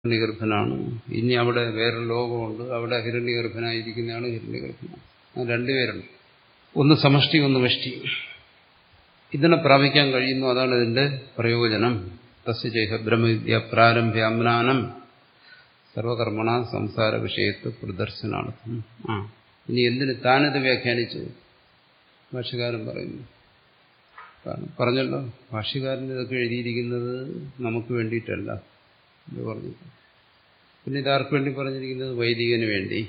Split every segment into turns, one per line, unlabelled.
ഹിരണ്യഗർഭനാണ് ഇനി അവിടെ വേറൊരു ലോകമുണ്ട് അവിടെ ഹിരണ്യഗർഭനായിരിക്കുന്നതാണ് ഹിരണ്യഗർഭനാണ് അങ്ങനെ രണ്ടുപേരുണ്ട് ഒന്ന് സമഷ്ടി ഒന്ന് വഷ്ടി ഇതിനെ പ്രാപിക്കാൻ കഴിയുന്നു അതാണ് ഇതിന്റെ പ്രയോജനം തസ്യചേഹ ബ്രഹ്മവിദ്യ പ്രാരംഭ്യ അമ്നാനം സർവകർമ്മണ സംസാര വിഷയത്ത് പ്രദർശനാർത്ഥം ആ ഇനി എന്തിന് താനിത് വ്യാഖ്യാനിച്ചു ഭാഷ്യകാരൻ പറയുന്നു പറഞ്ഞല്ലോ ഭാഷ്യകാരൻ ഇതൊക്കെ എഴുതിയിരിക്കുന്നത് നമുക്ക് വേണ്ടിയിട്ടല്ല എന്ന് പറഞ്ഞു പിന്നെ ഇതാർക്ക് വേണ്ടി പറഞ്ഞിരിക്കുന്നത് വൈദികന് വേണ്ടി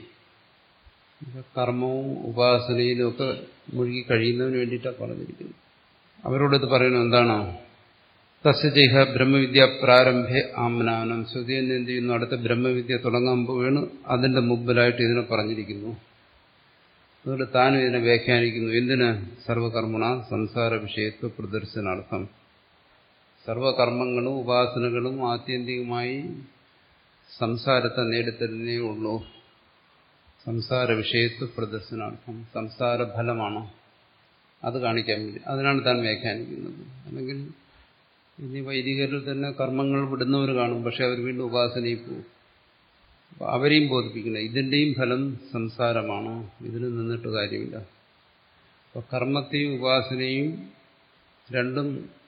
കർമ്മവും ഉപാസനയിലും ഒക്കെ മുഴുകി കഴിയുന്നതിന് വേണ്ടിയിട്ടാണ് പറഞ്ഞിരിക്കുന്നത് അവരോട് ഇത് പറയുന്നത് എന്താണോ തസ്യജേഹ ബ്രഹ്മവിദ്യ പ്രാരംഭ ആമനാനം ശ്രുതി എന്ന് എന്ത് ചെയ്യുന്നു അടുത്ത ബ്രഹ്മവിദ്യ തുടങ്ങുമ്പോഴാണ് അതിന്റെ മുമ്പിലായിട്ട് ഇതിനെ പറഞ്ഞിരിക്കുന്നു അതുകൊണ്ട് താനും ഇതിനെ വ്യാഖ്യാനിക്കുന്നു എന്തിന് സർവകർമ്മണ സംസാര വിഷയത്വ പ്രദർശനാർത്ഥം സർവകർമ്മങ്ങളും ഉപാസനകളും ആത്യന്തികമായി സംസാരത്തെ നേടിത്തരുന്നേ ഉള്ളൂ സംസാര വിഷയത്വ പ്രദർശനാർത്ഥം സംസാര ഫലമാണ് അത് കാണിക്കാൻ വേണ്ടി അതിനാണ് താൻ വ്യാഖ്യാനിക്കുന്നത് അല്ലെങ്കിൽ ഇനി വൈദികരിൽ തന്നെ കർമ്മങ്ങൾ വിടുന്നവർ കാണും പക്ഷെ അവർ വീണ്ടും ഉപാസനയിൽ പോകും അപ്പൊ അവരെയും ബോധിപ്പിക്കണം ഇതിന്റെയും ഫലം സംസാരമാണ് ഇതിന് നിന്നിട്ട് കാര്യമില്ല അപ്പൊ കർമ്മത്തെയും ഉപാസനയും രണ്ടും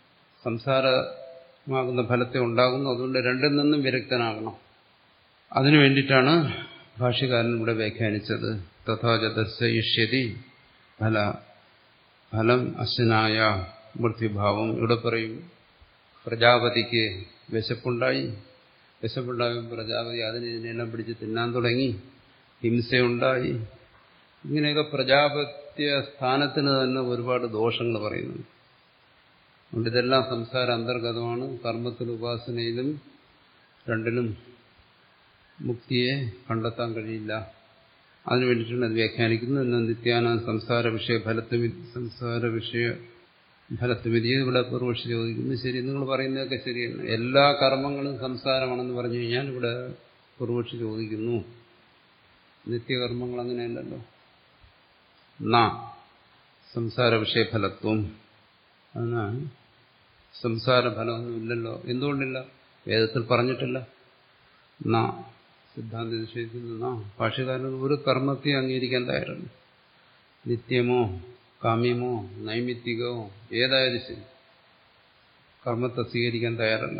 സംസാരമാകുന്ന ഫലത്തെ ഉണ്ടാകുന്നു അതുകൊണ്ട് രണ്ടിൽ നിന്നും വിരക്തനാകണം അതിനു വേണ്ടിയിട്ടാണ് ഭാഷ്യകാരൻ ഇവിടെ വ്യാഖ്യാനിച്ചത് തഥാചതസ്യതി ഫല ഫലം അശ്വനായ മൃത്യുഭാവം ഇവിടെ പറയും പ്രജാപതിക്ക് വിശപ്പുണ്ടായി വിശപ്പുണ്ടായും പ്രജാപതി അതിന് ഇതിനെല്ലാം പിടിച്ച് തിന്നാൻ തുടങ്ങി ഹിംസയുണ്ടായി ഇങ്ങനെയൊക്കെ പ്രജാപത്യ സ്ഥാനത്തിന് തന്നെ ഒരുപാട് ദോഷങ്ങൾ പറയുന്നുണ്ട് അതുകൊണ്ട് ഇതെല്ലാം സംസാര അന്തർഗതമാണ് കർമ്മത്തിലും ഉപാസനയിലും രണ്ടിലും മുക്തിയെ കണ്ടെത്താൻ കഴിയില്ല അതിനു വേണ്ടിയിട്ടാണ് അത് വ്യാഖ്യാനിക്കുന്നത് എന്നാൽ നിത്യാന സംസാര വിഷയ ഫലത്വ സംസാര വിഷയ ഫലത്വമിതി ഇവിടെ പൂർവക്ഷി ചോദിക്കുന്നു ശരി നിങ്ങൾ പറയുന്നതൊക്കെ ശരിയാണ് എല്ലാ കർമ്മങ്ങളും സംസാരമാണെന്ന് പറഞ്ഞു കഴിഞ്ഞാൽ ഇവിടെ പൂർവക്ഷി ചോദിക്കുന്നു നിത്യകർമ്മങ്ങൾ അങ്ങനെയല്ലല്ലോ നാ സംസാര വിഷയഫലത്വം അതിനാണ് സംസാര ഫലമൊന്നും ഇല്ലല്ലോ എന്തുകൊണ്ടില്ല വേദത്തിൽ പറഞ്ഞിട്ടില്ല നാ സിദ്ധാന്തി നിഷേധിക്കുന്ന ഭാഷകാരൻ ഒരു കർമ്മത്തെ അംഗീകരിക്കാൻ തയ്യാറല്ല നിത്യമോ കാമ്യമോ നൈമിത്തികമോ ഏതായാലും ശരി കർമ്മത്തെ സ്വീകരിക്കാൻ തയ്യാറല്ല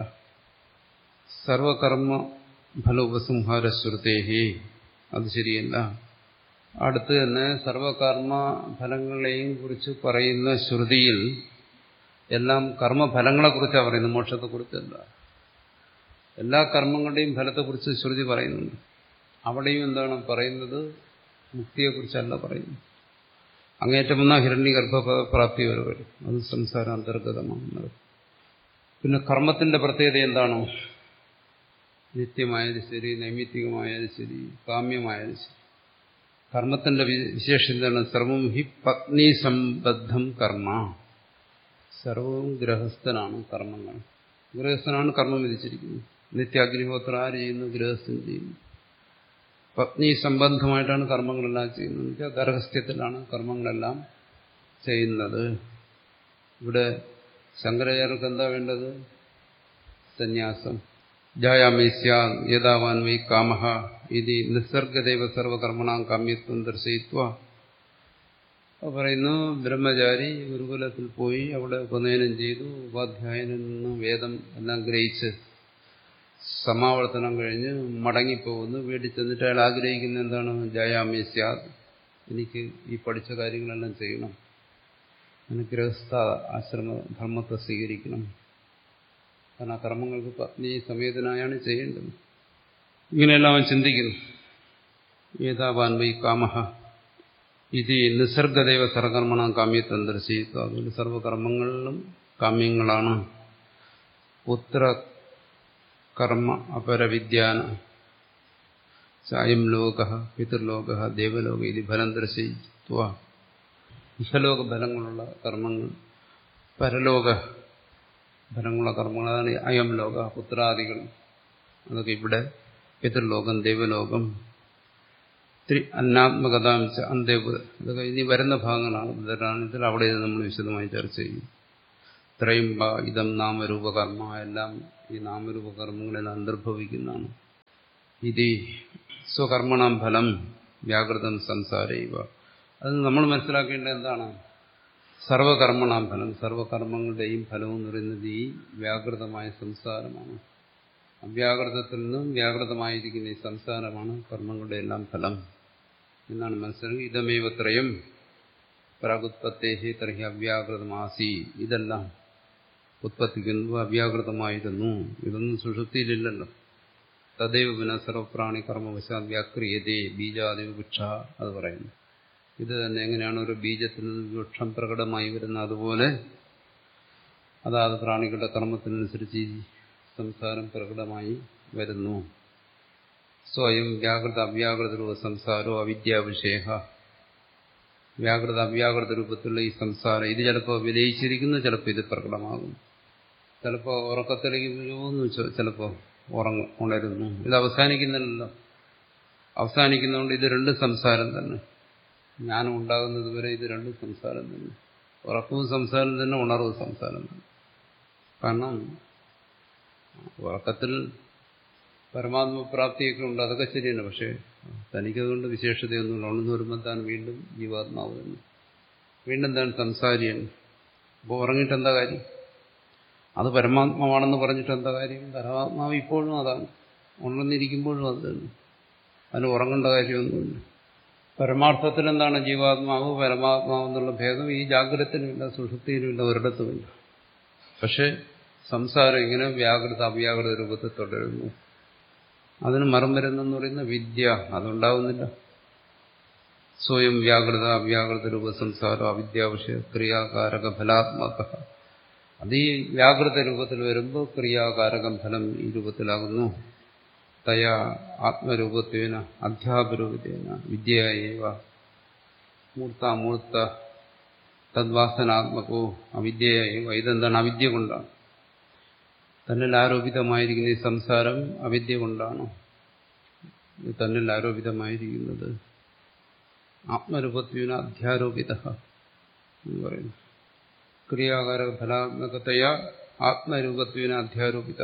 സർവകർമ്മ ഫല ഉപസംഹാര ശ്രുതേഹി അത് ശരിയല്ല അടുത്ത് തന്നെ സർവകർമ്മ ഫലങ്ങളെയും കുറിച്ച് പറയുന്ന ശ്രുതിയിൽ എല്ലാം കർമ്മഫലങ്ങളെക്കുറിച്ചാണ് പറയുന്നത് മോക്ഷത്തെക്കുറിച്ചല്ല എല്ലാ കർമ്മങ്ങളുടെയും ഫലത്തെക്കുറിച്ച് ശ്രുതി പറയുന്നുണ്ട് അവിടെയും എന്താണ് പറയുന്നത് മുക്തിയെക്കുറിച്ചല്ല പറയുന്നത് അങ്ങേറ്റം വന്നാൽ ഹിരണ്യ ഗർഭപ്രാപ്തി വരെ വരും അത് സംസാര അന്തർഗതമാണ് പിന്നെ കർമ്മത്തിന്റെ പ്രത്യേകത എന്താണോ നിത്യമായാലും ശരി നൈമിത്തികമായാലും ശരി കാമ്യമായാലും ശരി കർമ്മത്തിന്റെ വിശേഷം എന്താണ് സർവം ഹി പത്നി സംബദ്ധം കർമ്മ സർവവും ഗൃഹസ്ഥനാണ് കർമ്മങ്ങൾ ഗൃഹസ്ഥനാണ് കർമ്മം വിധിച്ചിരിക്കുന്നത് നിത്യാഗ്നിഹോത്രം ആര് ചെയ്യുന്നു ഗൃഹസ്ഥൻ ചെയ്യുന്നു പത്നി സംബന്ധമായിട്ടാണ് കർമ്മങ്ങളെല്ലാം ചെയ്യുന്നത് വെച്ചാൽ ഗർഹസ്ഥ്യത്തിലാണ് കർമ്മങ്ങളെല്ലാം ചെയ്യുന്നത് ഇവിടെ ശങ്കരാചാര്യർക്ക് എന്താ വേണ്ടത് സന്യാസം ജായാമേസ്യ യഥാവാൻ വൈ കാമഹ ഇത് നിസർഗദൈവ സർവകർമ്മണാം കാമ്യത്വം ദർശയിത്വ പറയുന്നു ബ്രഹ്മചാരി ഗുരുകുലത്തിൽ പോയി അവിടെ ഉപനയനം ചെയ്തു ഉപാധ്യായനിൽ നിന്ന് വേദം എല്ലാം ഗ്രഹിച്ച് സമാവർത്തനം കഴിഞ്ഞ് മടങ്ങിപ്പോകുന്നു വീട്ടിൽ ചെന്നിട്ട് അയാൾ ആഗ്രഹിക്കുന്ന എന്താണ് ജയാമേസ്യ എനിക്ക് ഈ പഠിച്ച കാര്യങ്ങളെല്ലാം ചെയ്യണം അനുഗ്രഹസ്ഥ ആശ്രമ ധർമ്മത്തെ സ്വീകരിക്കണം കാരണം ആ കർമ്മങ്ങൾക്ക് പത്നി സമേതനായാണ് ചെയ്യേണ്ടത് ഇങ്ങനെയെല്ലാം അവൻ ചിന്തിക്കുന്നു ഏതാവാൻ വൈ കാമഹ ഇത് നിസർഗദൈവ സർവകർമ്മണം കാമ്യത്വം ദർശിച്ചു അതുകൊണ്ട് സർവകർമ്മങ്ങളിലും കാമ്യങ്ങളാണ് പുത്ര കർമ്മ അപരവിദ്യാന ചായം ലോക പിതൃലോക ദേവലോക ഇത് ഫലം ദർശിത്വ ഇഹലോക ഫലങ്ങളുള്ള കർമ്മങ്ങൾ പരലോക ഫലങ്ങളുള്ള കർമ്മങ്ങൾ അതാണ് അയം ലോക പുത്രാദികൾ അതൊക്കെ ഇവിടെ പിതൃലോകം ദേവലോകം ത്രി അന്നാത്മകതാംശ അന്തേപുര ഇതൊക്കെ ഇനി വരുന്ന ഭാഗങ്ങളാണ് ബുദ്ധരാണത്തിൽ അവിടെ ഇത് നമ്മൾ വിശദമായി ചർച്ച ചെയ്യും ത്രയംബ ഇതം നാമരൂപകർമ്മ എല്ലാം ഈ നാമരൂപകർമ്മങ്ങളിൽ അന്തർഭവിക്കുന്നതാണ് ഇത് സ്വകർമ്മണം ഫലം വ്യാകൃതം സംസാരൈവ അത് നമ്മൾ മനസ്സിലാക്കേണ്ടത് എന്താണ് സർവകർമ്മണാം ഫലം സർവകർമ്മങ്ങളുടെയും ഫലം എന്ന് പറയുന്നത് ഈ വ്യാകൃതമായ സംസാരമാണ് അവ്യാകൃതത്തിൽ നിന്നും വ്യാകൃതമായിരിക്കുന്ന ഈ സംസാരമാണ് കർമ്മങ്ങളുടെ എല്ലാം ഫലം എന്നാണ് മനസ്സിലാക്കി ഇതമേവത്രയും പ്രാഗുത്പത്തേഹി തർഹി അവ്യാകൃതമാസി ഇതെല്ലാം ഉത്പത്തിക്കുന്നത് അവ്യാകൃതമായിരുന്നു ഇതൊന്നും സുഷുപ്തിയിലില്ലല്ലോ തദൈവ പിന്നെ സർവപ്രാണി കർമ്മവശാൽ വ്യാക്രിയതേ ബീജാദിവ വൃക്ഷ അത് പറയുന്നു ഇത് തന്നെ എങ്ങനെയാണ് ഒരു ബീജത്തിൽ നിന്ന് വൃക്ഷം പ്രകടമായി വരുന്നത് അതുപോലെ അതാത് പ്രാണികളുടെ കർമ്മത്തിനനുസരിച്ച് ഈ സംസാരം പ്രകടമായി വരുന്നു സ്വയം വ്യാകൃത അവ്യാകൃത രൂപ സംസാരോ അവിദ്യാവിഷയ വ്യാകൃത അവ്യാകൃത രൂപത്തിലുള്ള ഈ സംസാരം ഇത് ചിലപ്പോൾ വിലയിച്ചിരിക്കുന്നു ചിലപ്പോൾ ഇത് പ്രകടമാകും ചിലപ്പോൾ ഉറക്കത്തിലേക്ക് പോകുന്നു ചിലപ്പോൾ ഉറങ്ങ ഉണരുന്നു ഇത് അവസാനിക്കുന്നില്ലല്ലോ അവസാനിക്കുന്നതുകൊണ്ട് ഇത് രണ്ടും സംസാരം തന്നെ ജ്ഞാനം ഉണ്ടാകുന്നത് വരെ ഇത് രണ്ടും സംസാരം തന്നെ ഉറക്കവും സംസാരം തന്നെ ഉണർവും സംസാരം തന്നെ കാരണം ഉറക്കത്തിൽ പരമാത്മപ്രാപ്തിയൊക്കെ ഉണ്ട് അതൊക്കെ ശരിയാണ് പക്ഷെ തനിക്കതുകൊണ്ട് വിശേഷതയൊന്നുമില്ല ഉണർന്നു വരുമ്പോൾ താൻ വീണ്ടും ജീവാത്മാവ് തന്നെ വീണ്ടും താൻ സംസാരിയാണ് അപ്പോൾ ഉറങ്ങിയിട്ട് എന്താ കാര്യം അത് പരമാത്മാവാണെന്ന് പറഞ്ഞിട്ട് എന്താ കാര്യം പരമാത്മാവ് ഇപ്പോഴും അതാണ് ഉണർന്നിരിക്കുമ്പോഴും അത് തന്നെ അതിന് ഉറങ്ങേണ്ട കാര്യമൊന്നുമില്ല പരമാർത്ഥത്തിൽ എന്താണ് ജീവാത്മാവ് പരമാത്മാവ് എന്നുള്ള ഭേദം ഈ ജാഗ്രതത്തിനുമില്ല സുഷുപ്തിയിലുമില്ല ഒരിടത്തുമില്ല പക്ഷെ സംസാരം ഇങ്ങനെ വ്യാകൃത അവ്യാകൃത രൂപത്തിൽ തുടരുന്നു അതിന് മറം വരുന്നെന്ന് പറയുന്ന വിദ്യ അതുണ്ടാവുന്നില്ല സ്വയം വ്യാകൃത അവ്യാകൃത രൂപ സംസാരം അവിദ്യാവിഷയ ക്രിയാകാരക ഫലാത്മക അത് ഈ വ്യാകൃത രൂപത്തിൽ വരുമ്പോൾ ക്രിയാകാരകം ഫലം ഈ രൂപത്തിലാകുന്നു തയാ ആത്മരൂപത്വേന അധ്യാപരൂപത്തേന വിദ്യയേവ മൂർത്താമൂർത്ത തദ്വാസനാത്മകോ അവിദ്യയേവ ഇതെന്താണ് അവിദ്യ കൊണ്ടാണ് തന്നിൽ ആരോപിതമായിരിക്കുന്ന ഈ സംസാരം അവിദ്യ കൊണ്ടാണ് തന്നിൽ ആരോപിതമായിരിക്കുന്നത് ആത്മരൂപത്വേന അധ്യാരോപിത എന്ന് പറയുന്നു ക്രിയാകാരക ഫലാത്മകതയാ ആത്മരൂപത്വേന അധ്യാരോപിത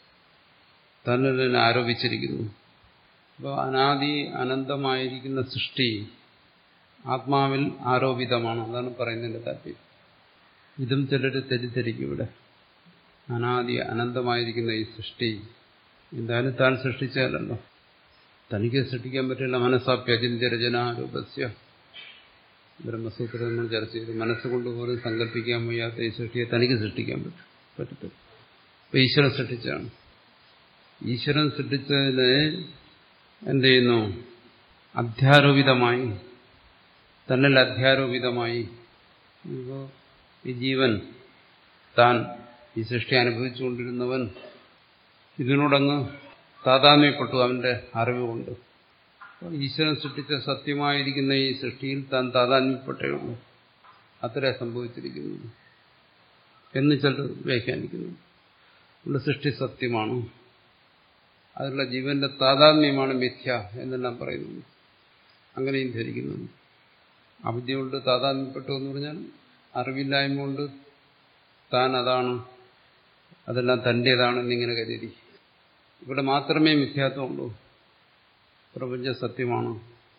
തന്നെ തന്നെ ആരോപിച്ചിരിക്കുന്നു അപ്പോൾ അനാദി അനന്തമായിരിക്കുന്ന സൃഷ്ടി ആത്മാവിൽ ആരോപിതമാണ് അതാണ് പറയുന്നതിന്റെ താല്പര്യം ഇതും ചിലർ തെറ്റിദ്ധരിക്കും ഇവിടെ അനാദി അനന്തമായിരിക്കുന്ന ഈ സൃഷ്ടി എന്തായാലും താൻ സൃഷ്ടിച്ചാലല്ലോ തനിക്ക് സൃഷ്ടിക്കാൻ പറ്റില്ല മനസ്സാപ്യചിന്യ രചനാരൂപസ്യ ബ്രഹ്മസൂത്രം നമ്മൾ ചർച്ച ചെയ്തു മനസ്സുകൊണ്ട് പോലും സങ്കല്പിക്കാൻ വയ്യാത്ത ഈ സൃഷ്ടിയെ തനിക്ക് സൃഷ്ടിക്കാൻ പറ്റും പറ്റത്തില്ല അപ്പൊ ഈശ്വരൻ സൃഷ്ടിച്ചാണ് ഈശ്വരൻ സൃഷ്ടിച്ചതിന് എന്ത് ചെയ്യുന്നു അധ്യാരോപിതമായി തന്നിൽ അധ്യാരോപിതമായി ഇപ്പോൾ ഈ ജീവൻ താൻ ഈ സൃഷ്ടി അനുഭവിച്ചുകൊണ്ടിരുന്നവൻ ഇതിനോടങ്ങ് താതാമ്യപ്പെട്ടു അവന്റെ അറിവ് കൊണ്ട് ഈശ്വരൻ സൃഷ്ടിച്ച സത്യമായിരിക്കുന്ന ഈ സൃഷ്ടിയിൽ താൻ താതാത്മ്യപ്പെട്ടേ ഉള്ളൂ അത്രേ സംഭവിച്ചിരിക്കുന്നു എന്ന് ചിലർ വ്യാഖ്യാനിക്കുന്നു നമ്മുടെ സൃഷ്ടി സത്യമാണ് അതിലുള്ള ജീവന്റെ താതാത്മ്യമാണ് മിഥ്യ എന്നെല്ലാം പറയുന്നു അങ്ങനെയും ധരിക്കുന്നു അവിദ്യ കൊണ്ട് താതാത്മ്യപ്പെട്ടു എന്ന് പറഞ്ഞാൽ അറിവില്ലായ്മ കൊണ്ട് താൻ അതാണ് അതെല്ലാം തൻ്റേതാണെന്നിങ്ങനെ കരുതി ഇവിടെ മാത്രമേ മിഥ്യാത്വമുള്ളൂ പ്രപഞ്ച സത്യമാണ്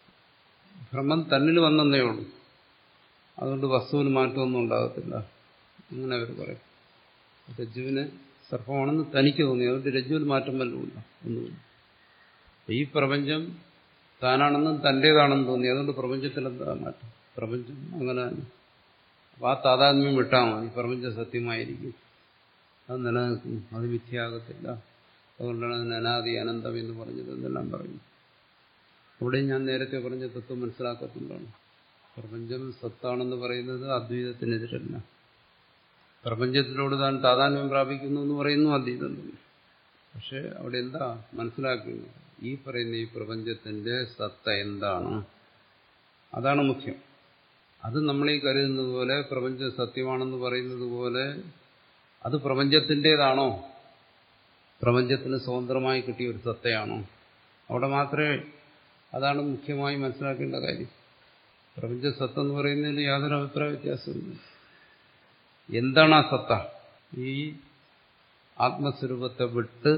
ഭ്രമം തന്നിൽ വന്നതേ ഉള്ളൂ അതുകൊണ്ട് വസ്തുവിന് മാറ്റമൊന്നും ഉണ്ടാകത്തില്ല അങ്ങനെ അവർ പറയും രജ്ജുവിന് സർപ്പമാണെന്ന് തനിക്ക് തോന്നി അതുകൊണ്ട് രജ്ജുവിൽ മാറ്റം വല്ലതുമില്ല ഒന്നുമില്ല ഈ പ്രപഞ്ചം താനാണെന്നും തൻ്റേതാണെന്ന് തോന്നി അതുകൊണ്ട് പ്രപഞ്ചത്തിൽ എന്താ മാറ്റം പ്രപഞ്ചം അങ്ങനെ തന്നെ അപ്പം ആ താതാത്മ്യം വിട്ടാൽ മതി പ്രപഞ്ചം സത്യമായിരിക്കും അത് നിലനിൽക്കും അത് മിഥ്യയാകത്തില്ല അതുകൊണ്ടാണ് അതിന് അനാദി അനന്തം എന്ന് പറഞ്ഞത് എന്നെല്ലാം പറയും അവിടെ ഞാൻ നേരത്തെ പറഞ്ഞ തത്വം മനസ്സിലാക്കത്തുള്ളതാണ് പ്രപഞ്ചം സത്താണെന്ന് പറയുന്നത് അദ്വൈതത്തിനെതിരല്ല പ്രപഞ്ചത്തിനോട് താൻ താതാന്യം പ്രാപിക്കുന്നു എന്ന് പറയുന്നു അദ്വൈതം തന്നെ പക്ഷെ അവിടെ എന്താ മനസ്സിലാക്കുന്നത് ഈ പറയുന്ന ഈ പ്രപഞ്ചത്തിന്റെ സത്ത എന്താണ് അതാണ് മുഖ്യം അത് നമ്മളീ കരുതുന്നത് പോലെ പ്രപഞ്ചം സത്യമാണെന്ന് പറയുന്നത് പോലെ അത് പ്രപഞ്ചത്തിൻ്റെതാണോ പ്രപഞ്ചത്തിന് സ്വതന്ത്രമായി കിട്ടിയ ഒരു സത്തയാണോ അവിടെ മാത്രമേ അതാണ് മുഖ്യമായി മനസ്സിലാക്കേണ്ട കാര്യം പ്രപഞ്ച സത്ത എന്ന് പറയുന്നതിൽ യാതൊരു അഭിപ്രായ വ്യത്യാസമില്ല എന്താണ് ആ സത്ത ഈ ആത്മസ്വരൂപത്തെ വിട്ട്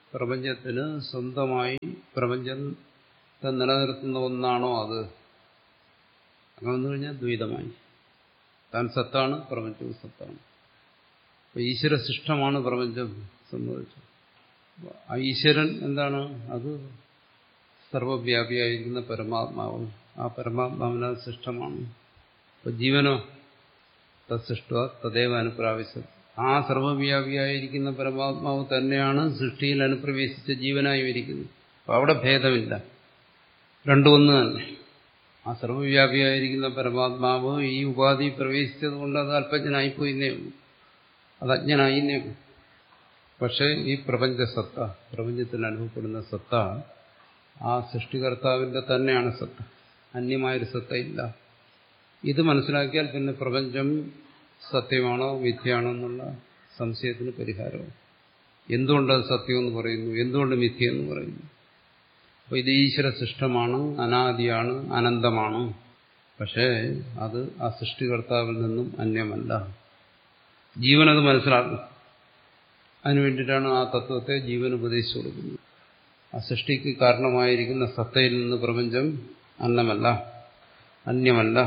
പ്രപഞ്ചത്തിന് സ്വന്തമായി പ്രപഞ്ചത്തെ നിലനിർത്തുന്ന ഒന്നാണോ അത് അങ്ങനെ വന്നു കഴിഞ്ഞാൽ ദ്വൈതമായി താൻ സത്താണ് പ്രപഞ്ചവും സത്താണ് അപ്പൊ ഈശ്വര സൃഷ്ടമാണ് പ്രപഞ്ചം സംഭവിച്ചത് ആ ഈശ്വരൻ എന്താണ് അത് സർവവ്യാപിയായിരിക്കുന്ന പരമാത്മാവ് ആ പരമാത്മാവിനാൽ സൃഷ്ടമാണ് അപ്പൊ ജീവനോ തത്സൃഷ്ട തദൈവ അനുപ്രാവശ്യം ആ സർവവ്യാപിയായിരിക്കുന്ന പരമാത്മാവ് തന്നെയാണ് സൃഷ്ടിയിൽ അനുപ്രവേശിച്ച ജീവനായി ഇരിക്കുന്നത് അപ്പൊ അവിടെ ഭേദമില്ല രണ്ടും ഒന്ന് തന്നെ ആ സർവവ്യാപിയായിരിക്കുന്ന പരമാത്മാവ് ഈ ഉപാധി പ്രവേശിച്ചത് കൊണ്ട് അത് അല്പജ്ഞനായിപ്പോയിന്നേ ഉള്ളൂ അത് അജ്ഞനായിന്നേ ഉള്ളൂ പക്ഷേ ഈ പ്രപഞ്ച സത്ത പ്രപഞ്ചത്തിൽ അനുഭവപ്പെടുന്ന സത്ത ആ സൃഷ്ടികർത്താവിന്റെ തന്നെയാണ് സത്ത അന്യമായൊരു സത്ത ഇല്ല ഇത് മനസ്സിലാക്കിയാൽ പിന്നെ പ്രപഞ്ചം സത്യമാണോ മിഥ്യയാണോ എന്നുള്ള സംശയത്തിന് പരിഹാരവും എന്തുകൊണ്ട് അത് സത്യമെന്ന് പറയുന്നു എന്തുകൊണ്ട് മിഥ്യ എന്ന് പറയുന്നു അപ്പോൾ ഇത് ഈശ്വര സൃഷ്ടമാണ് അനാദിയാണ് അനന്തമാണ് പക്ഷേ അത് ആ സൃഷ്ടികർത്താവിൽ നിന്നും അന്യമല്ല ജീവനത് മനസ്സിലാക്കും അതിനു വേണ്ടിയിട്ടാണ് ആ തത്വത്തെ ജീവൻ ഉപദേശിച്ചു കൊടുക്കുന്നത് ആ സൃഷ്ടിക്ക് കാരണമായിരിക്കുന്ന സത്തയിൽ നിന്ന് പ്രപഞ്ചം അന്നമല്ല അന്യമല്ല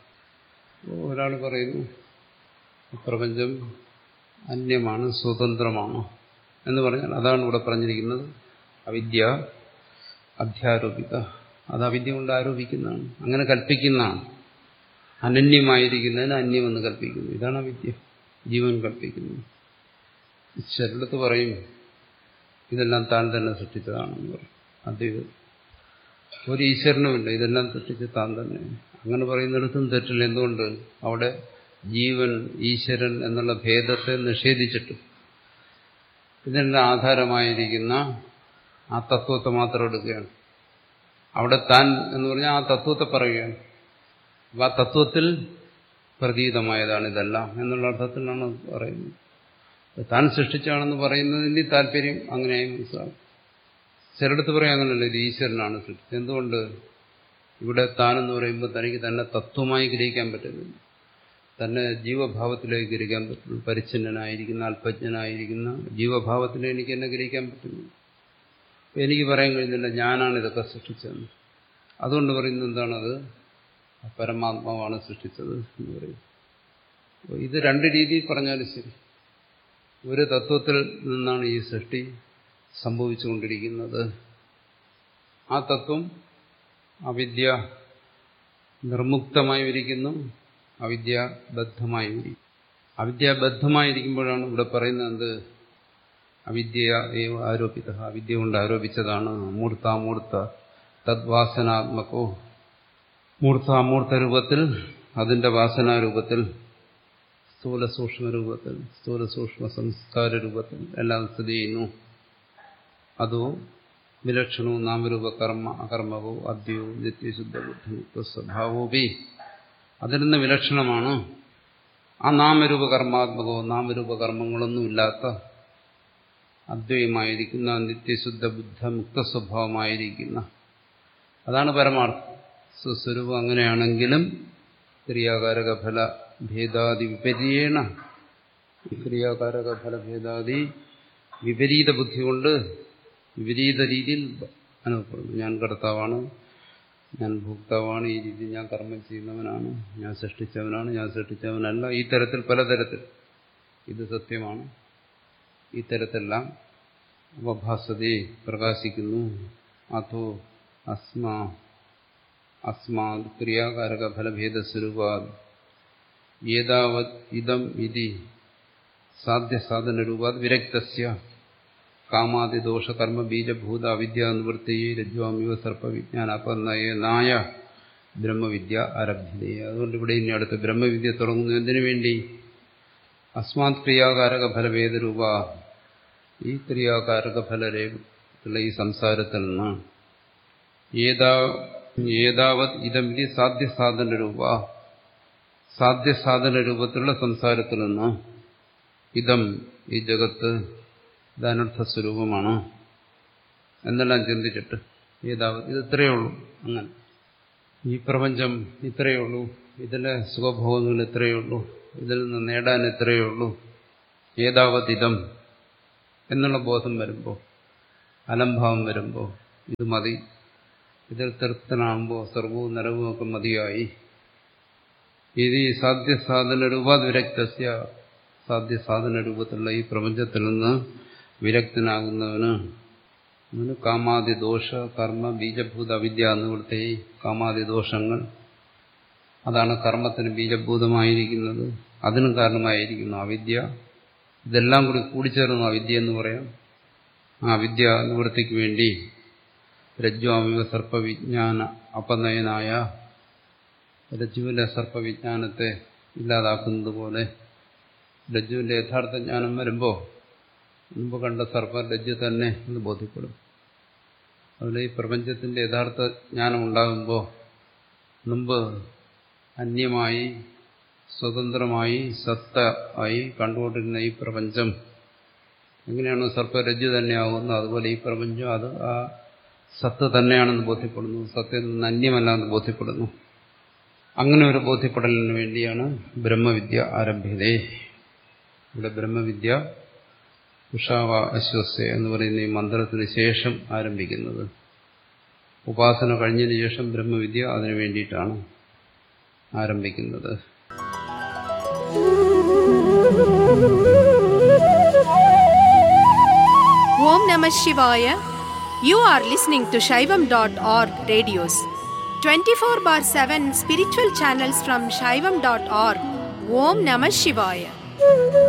ഒരാൾ പറയുന്നു പ്രപഞ്ചം അന്യമാണ് സ്വതന്ത്രമാണ് എന്ന് പറഞ്ഞാൽ അതാണ് ഇവിടെ പറഞ്ഞിരിക്കുന്നത് അവിദ്യ അധ്യാരോപിത അത് അവിദ്യ കൊണ്ട് ആരോപിക്കുന്നതാണ് അങ്ങനെ കൽപ്പിക്കുന്നതാണ് അനന്യമായിരിക്കുന്നതിന് അന്യമെന്ന് കൽപ്പിക്കുന്നു ഇതാണ് അവിദ്യ ജീവൻ കൽപ്പിക്കുന്നത് ചിലടത്ത് പറയും ഇതെല്ലാം താൻ തന്നെ സൃഷ്ടിച്ചതാണെന്ന് പറയും അദ്വൈതം ഒരു ഈശ്വരനുമില്ല ഇതെല്ലാം സൃഷ്ടിച്ച് താൻ തന്നെ അങ്ങനെ പറയുന്നിടത്തും തെറ്റില്ല എന്തുകൊണ്ട് അവിടെ ജീവൻ ഈശ്വരൻ എന്നുള്ള ഭേദത്തെ നിഷേധിച്ചിട്ട് ഇതിന്റെ ആധാരമായിരിക്കുന്ന ആ തത്വത്തെ മാത്രം എടുക്കുകയാണ് അവിടെ താൻ എന്ന് പറഞ്ഞാൽ ആ തത്വത്തെ പറയുകയാണ് അപ്പൊ ആ തത്വത്തിൽ പ്രതീതമായതാണ് ഇതെല്ലാം എന്നുള്ള അർത്ഥത്തിലാണ് പറയുന്നത് താൻ സൃഷ്ടിച്ചാണെന്ന് പറയുന്നതിന്റെ താല്പര്യം അങ്ങനെയായി മനസ്സിലാവും ചിലടത്ത് പറയാം അങ്ങനല്ല ഇത് ഈശ്വരനാണ് സൃഷ്ടിച്ചത് എന്തുകൊണ്ട് ഇവിടെ താനെന്ന് പറയുമ്പോൾ തനിക്ക് തന്നെ തത്വമായി ഗ്രഹിക്കാൻ പറ്റുന്നില്ല തന്നെ ജീവഭാവത്തിലേക്ക് ഗ്രഹിക്കാൻ പറ്റുള്ളൂ പരിച്ഛിന്നനായിരിക്കുന്ന അല്പജ്ഞനായിരിക്കുന്ന ജീവഭാവത്തിലേക്ക് എനിക്ക് എന്നെ ഗ്രഹിക്കാൻ പറ്റുന്നു എനിക്ക് പറയാൻ കഴിയുന്നില്ല ഞാനാണ് ഇതൊക്കെ സൃഷ്ടിച്ചതെന്ന് അതുകൊണ്ട് പറയുന്നത് എന്താണത് പരമാത്മാവാണ് സൃഷ്ടിച്ചത് എന്ന് പറയും ഇത് രണ്ട് രീതിയിൽ പറഞ്ഞാലും ശരി ഒരു തത്വത്തിൽ നിന്നാണ് ഈ സൃഷ്ടി സംഭവിച്ചുകൊണ്ടിരിക്കുന്നത് ആ തത്വം അവിദ്യ നിർമുക്തമായി ഇരിക്കുന്നു അവിദ്യാബദ്ധമായി ഇരിക്കും അവിദ്യാബദ്ധമായിരിക്കുമ്പോഴാണ് ഇവിടെ പറയുന്നത് എന്ത് അവിദ്യ ആരോപിത അവിദ്യ കൊണ്ട് ആരോപിച്ചതാണ് മൂർത്താമൂർത്ത തദ്വാസനാത്മകോ മൂർത്താമൂർത്ത രൂപത്തിൽ അതിന്റെ വാസനാരൂപത്തിൽ സ്ഥൂല സൂക്ഷ്മ രൂപത്തിൽ സ്ഥൂല സൂക്ഷ്മ സംസ്കാര രൂപത്തിൽ എല്ലാം സ്ഥിതി ചെയ്യുന്നു അതോ വിലക്ഷണവും നാമരൂപ കർമ്മ അകർമ്മവോ അദ്യവും നിത്യശുദ്ധ ബുദ്ധിമുക്ത സ്വഭാവോപി അതിൽ നിന്ന് വിലക്ഷണമാണ് ആ നാമരൂപ കർമാത്മകവും നാമരൂപ കർമ്മങ്ങളൊന്നുമില്ലാത്ത അദ്വൈമായിരിക്കുന്ന നിത്യശുദ്ധ ബുദ്ധ മുക്ത സ്വഭാവമായിരിക്കുന്ന അതാണ് പരമാർത്ഥം സ്വസ്വരൂപം അങ്ങനെയാണെങ്കിലും ക്രിയാകാരക ഫല ഭേദാദി വിപരീണ ക്രിയാകാരക ഫലഭേദാദി വിപരീത ബുദ്ധി കൊണ്ട് വിപരീത രീതിയിൽ അനുഭവപ്പെടുന്നു ഞാൻ കർത്താവാണ് ഞാൻ ഭോക്താവാണ് ഈ രീതിയിൽ ഞാൻ കർമ്മം ചെയ്യുന്നവനാണ് ഞാൻ സൃഷ്ടിച്ചവനാണ് ഞാൻ സൃഷ്ടിച്ചവനല്ല ഈ തരത്തിൽ പലതരത്തിൽ ഇത് സത്യമാണ് ഈ തരത്തെല്ലാം ഉപഭാസതയെ പ്രകാശിക്കുന്നു അതോ അസ്മാ അസ്മാ ക്രിയാകാരക ഫലഭേദ സ്വരൂപാത് ഏതാവത് ഇതം ഇതി സാധ്യസാധന രൂപാത് വിരക്തസ്യ കാമാതിദോഷ കർമ്മ ബീജഭൂത അവിദ്യ നിവൃത്തി രജ്വാമിവ സർപ്പവിജ്ഞാനാപന്നയ നായ ബ്രഹ്മവിദ്യ ആരഭ്യതയെ അതുകൊണ്ട് ഇവിടെ ഇനി അടുത്ത് ബ്രഹ്മവിദ്യ തുടങ്ങുന്നു എന്തിനു വേണ്ടി അസ്മാത് ക്രിയാകാരക ഫലഭേദരൂപ ഈ ക്രിയാകാരക ഫലരേഖയുള്ള ഈ സംസാരത്തിൽ നിന്ന് ഏതാ ഏതാവത് ഇതമിതി സാധ്യസാധന രൂപ സാധ്യസാധന രൂപത്തിലുള്ള സംസാരത്തിൽ നിന്ന് ഇതം ഈ ജഗത്ത് ഇതനർത്ഥ സ്വരൂപമാണ് എന്നെല്ലാം ചിന്തിച്ചിട്ട് ഏതാവത് ഇത് ഇത്രയേ ഉള്ളൂ അങ്ങനെ ഈ പ്രപഞ്ചം ഇത്രയേ ഉള്ളൂ ഇതിലെ സുഖഭോഗങ്ങൾ ഇത്രയേ ഉള്ളൂ ഇതിൽ നിന്ന് നേടാൻ ഇത്രയേ ഉള്ളൂ ഏതാവത് ഇതം എന്നുള്ള ബോധം വരുമ്പോൾ അലംഭാവം വരുമ്പോൾ ഇത് മതി ഇതിൽ തൃപ്തനാകുമ്പോൾ സർവവും നരവും ഒക്കെ മതിയായി ഇത് ഈ സാധ്യസാധന രൂപാതിരക്തസ്യ സാധ്യസാധന രൂപത്തിലുള്ള ഈ പ്രപഞ്ചത്തിൽ നിന്ന് വിരക്തനാകുന്നവന് അവന് കാമാദി ദോഷ കർമ്മ ബീജഭൂത അവിദ്യ എന്നിവിടുത്തെ ഈ കാമാദി ദോഷങ്ങൾ അതാണ് കർമ്മത്തിന് ബീജഭൂതമായിരിക്കുന്നത് അതിനും കാരണമായിരിക്കുന്നു അവിദ്യ ഇതെല്ലാം കൂടി കൂടിച്ചേർന്നു അവിദ്യ എന്ന് പറയാം ആ അവിദ്യ നിവൃത്തിക്ക് വേണ്ടി രജ്വാമിക സർപ്പവിജ്ഞാന അപനയനായ രജ്ജുവിലെ സർപ്പവിജ്ഞാനത്തെ ഇല്ലാതാക്കുന്നത് പോലെ രജ്ജുവിന്റെ യഥാർത്ഥ ജ്ഞാനം വരുമ്പോൾ മുമ്പ് കണ്ട സർപ്പ രജ്ജു തന്നെ എന്ന് ബോധ്യപ്പെടും അതുപോലെ ഈ പ്രപഞ്ചത്തിന്റെ യഥാർത്ഥ ജ്ഞാനം ഉണ്ടാകുമ്പോൾ മുമ്പ് അന്യമായി സ്വതന്ത്രമായി സത്ത ആയി കണ്ടുകൊണ്ടിരുന്ന ഈ പ്രപഞ്ചം എങ്ങനെയാണോ സർപ്പരജ്ജു തന്നെയാകുന്നത് അതുപോലെ ഈ പ്രപഞ്ചം അത് ആ സത്ത് തന്നെയാണെന്ന് ബോധ്യപ്പെടുന്നു സത്യത്തിൽ നിന്ന് അന്യമല്ലാന്ന് ബോധ്യപ്പെടുന്നു അങ്ങനെ ഒരു ബോധ്യപ്പെടലിന് വേണ്ടിയാണ് ബ്രഹ്മവിദ്യ ആരംഭിച്ചത് ഇവിടെ ബ്രഹ്മവിദ്യ ഉഷാവ അശ്വസ്യ എന്ന് പറയുന്ന ഈ മന്ത്രത്തിന് ശേഷം ആരംഭിക്കുന്നത് ഉപാസന കഴിഞ്ഞതിന് ശേഷം ബ്രഹ്മവിദ്യ അതിനു വേണ്ടിയിട്ടാണ് ആരംഭിക്കുന്നത്
Om Namah Shivaya. You are listening to Shaivam.org radios. 24 bar 7 spiritual channels from Shaivam.org. Om Namah Shivaya.